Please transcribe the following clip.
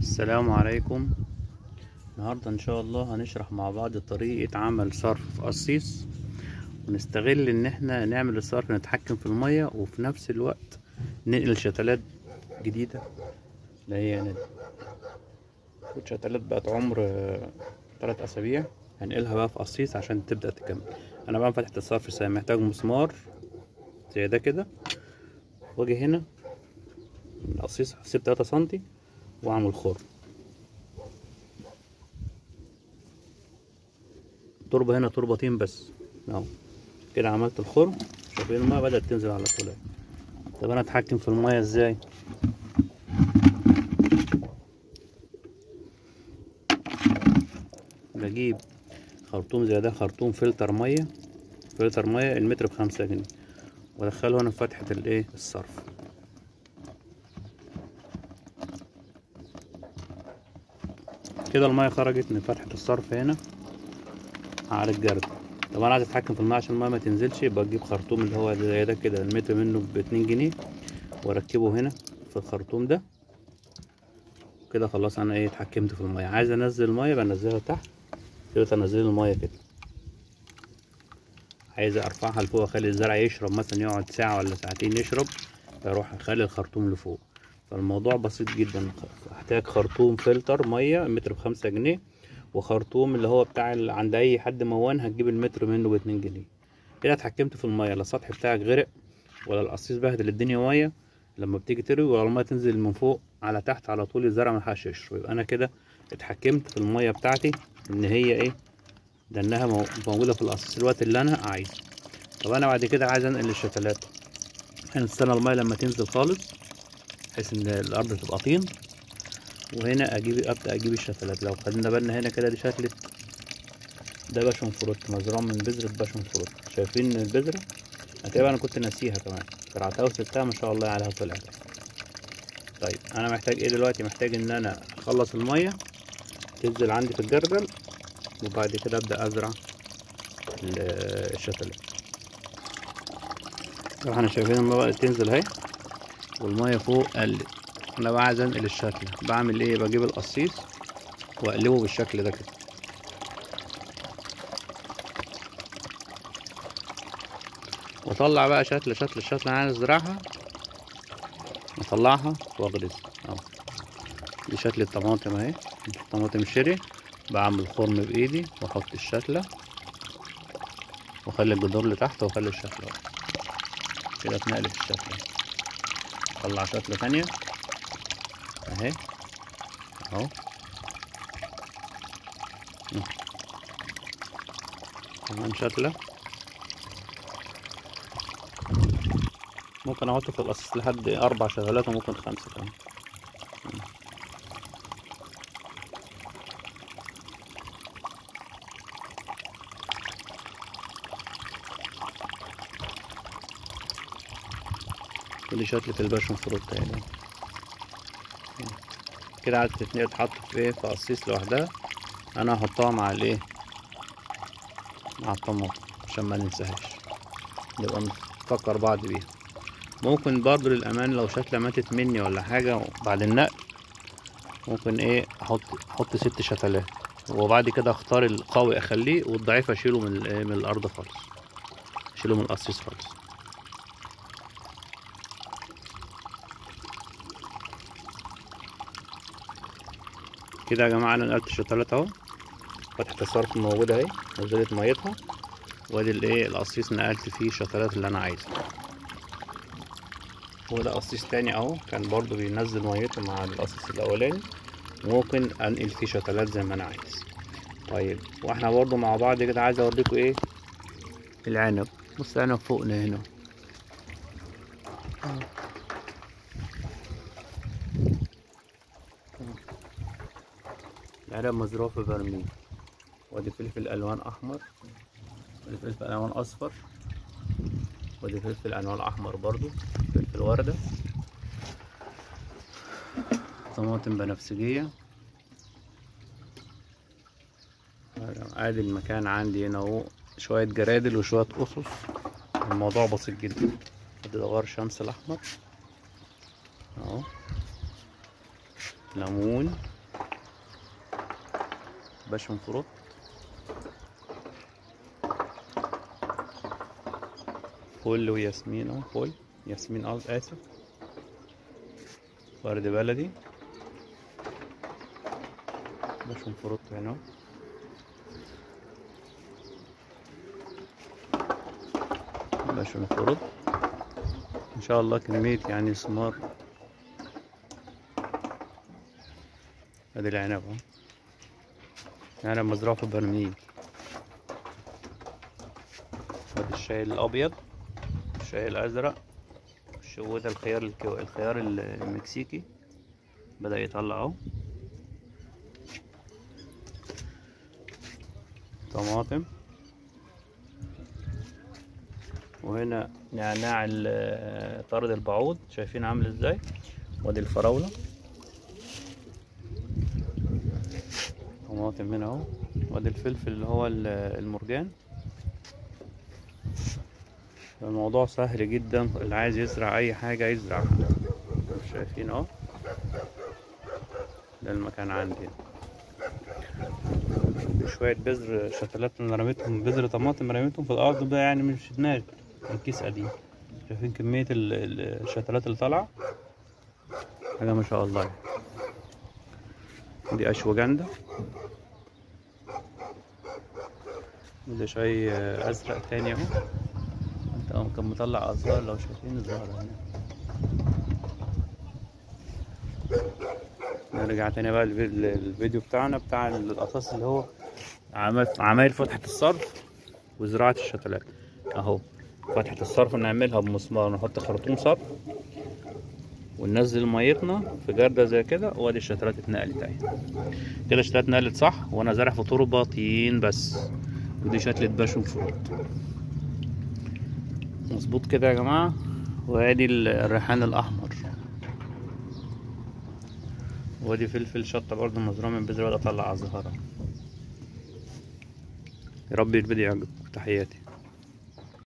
السلام عليكم النهاردة ان شاء الله هنشرح مع بعض طريقة عمل صرف في قصيص ونستغل ان احنا نعمل الصرف نتحكم في المية وفي نفس الوقت ننقل شتلات جديدة اللي هي يعني شتلات بقت عمر آه، تلات اسابيع هنقلها بقى في قصيص عشان تبدأ تكمل انا بقى فتحة الصرف ساعة محتاج مسمار زي ده كده واجي هنا القصيص هسيب تلاتة سنتي واعمل خرم تربة هنا تربة طين بس اهو كده عملت الخرم شايفين المية بدأت تنزل على طول اهي. طب انا اتحكم في المية ازاي بجيب خرطوم زي ده خرطوم فلتر مية فلتر مية المتر بخمسة جنيه وادخله هنا في فتحة الايه الصرف كده المية خرجت من فتحة الصرف هنا على الجرد طب انا عايز اتحكم في المية عشان المية ما تنزلش يبقى اجيب خرطوم اللي هو زي ده كده المتر منه باتنين جنيه واركبه هنا في الخرطوم ده كده خلاص انا ايه اتحكمت في المية عايز انزل المية بنزلها تحت كده انزل المية كده عايز ارفعها لفوق اخلي الزرع يشرب مثلا يقعد ساعة ولا ساعتين يشرب فاروح اخلي الخرطوم لفوق فالموضوع بسيط جدا هحتاج خرطوم فلتر ميه متر بخمسة جنيه وخرطوم اللي هو بتاع ال- عند اي حد موان هتجيب المتر منه باتنين جنيه كده اتحكمت في الميه لا السطح بتاعك غرق ولا القصيص بهدل الدنيا ميه لما بتيجي تروي ولا الميه تنزل من فوق على تحت على طول الزرع ملحقش يشرب يبقى انا كده اتحكمت في الميه بتاعتي ان هي ايه ده انها مو- موجوده في القصيص الوقت اللي انا عايزه طب انا بعد كده عايز انقل الشتلات هنستنى الميه لما تنزل خالص بحيث ان الارض تبقى طين وهنا اجيب ابدا اجيب الشتلات لو خدنا بالنا هنا كده دي شتلة ده باشون فروت مزروع من بذرة باشون فروت شايفين البذرة هتبقى انا كنت ناسيها كمان زرعتها وسبتها ما شاء الله عليها طلعت طيب انا محتاج ايه دلوقتي محتاج ان انا اخلص المية تنزل عندي في الجردل وبعد كده ابدا ازرع ال- الشتلات طبعا احنا شايفين المية بدأت تنزل اهي والمية فوق قلت انا بقى عايز انقل الشكل بعمل ايه بجيب القصيص واقلبه بالشكل ده كده واطلع بقى شكل شكل الشكل اللي انا عايز ازرعها اطلعها واغرز اهو دي شكل الطماطم اهي طماطم شيري بعمل خرم بايدي واحط الشتلة واخلي الجذور لتحت واخلي الشكل اهو كده اتنقلت الشكل اطلع شكلة تانية اهي اهو مم. كمان شكلة ممكن احط في القصيص لحد اربع شغلات وممكن خمسة كمان مم. ودي شكلة الباشون فروت اهي ده. كده عايز تتنقل تتحط في ايه في قصيص لوحدها انا هحطها مع الايه مع الطماطم عشان ما ننساهاش نبقى نفكر بعض بيها ممكن برضو للامان لو شكلها ماتت مني ولا حاجة بعد النقل ممكن ايه احط احط ست شتلات وبعد كده اختار القوي اخليه والضعيف اشيله من الإيه؟ من الارض خالص اشيله من القصيص خالص كده يا جماعة انا نقلت الشتلات اهو فتحة الصرف موجودة اهي نزلت ميتها وادي الايه القصيص نقلت فيه الشتلات اللي انا عايزها وده قصيص تاني اهو كان برضو بينزل ميته مع القصيص الاولاني ممكن انقل فيه شتلات زي ما انا عايز طيب واحنا برضو مع بعض كده عايز اوريكم ايه العنب بص العنب فوقنا هنا العنب مزروع في برميل وادي فلفل الوان احمر وادي فلفل الوان اصفر ودي فلفل الوان احمر برضو فلفل ورده طماطم بنفسجيه ادي المكان عندي هنا اهو شويه جرادل وشويه قصص الموضوع بسيط جدا ادي دوار شمس الاحمر اهو ليمون باشون فروت فل وياسمين اهو فل ياسمين قصد اسف ورد بلدي باشون فروت هنا اهو. باشون فروت ان شاء الله كمية يعني ثمار ادي العنب اهو عنب مزروع في برميل ادي الشاي الابيض الشاي الازرق شو ده الخيار الكو... الخيار المكسيكي بدأ يطلع اهو طماطم وهنا نعناع ال- طارد البعوض شايفين عامل ازاي وادي الفراولة طماطم هنا اهو وادي الفلفل اللي هو ال- المرجان الموضوع سهل جدا اللي عايز يزرع اي حاجة يزرع شايفين اهو ده المكان عندي شوية بذر شتلات انا رميتهم بذر طماطم رميتهم في الارض ده يعني مش في دماغي الكيس قديم شايفين كمية ال- ال- الشتلات اللي طالعة حاجة ما شاء الله يعني. دي أشواجندا وده شاي آه، أزرق تاني أهو انت أهو كان مطلع أزهار لو شايفين الزهرة هنا نرجع تاني بقى الفي- الفيديو بتاعنا بتاع القصاص اللي هو عمل عمايل فتحة الصرف وزراعة الشتلات اهو فتحة الصرف نعملها بمسمار نحط خرطوم صرف وننزل ميتنا في جردة زي كده وادي الشتلات اتنقلت اهي كده الشتلات اتنقلت صح وانا زارع في تربة طين بس ودي شتلة باشون فروت مظبوط كده يا جماعة وادي ال- الريحان الاحمر وادي فلفل شطة برضه مزروع من بذرة بدأ اطلع على الزهرة يا رب الفيديو يعجبكم تحياتي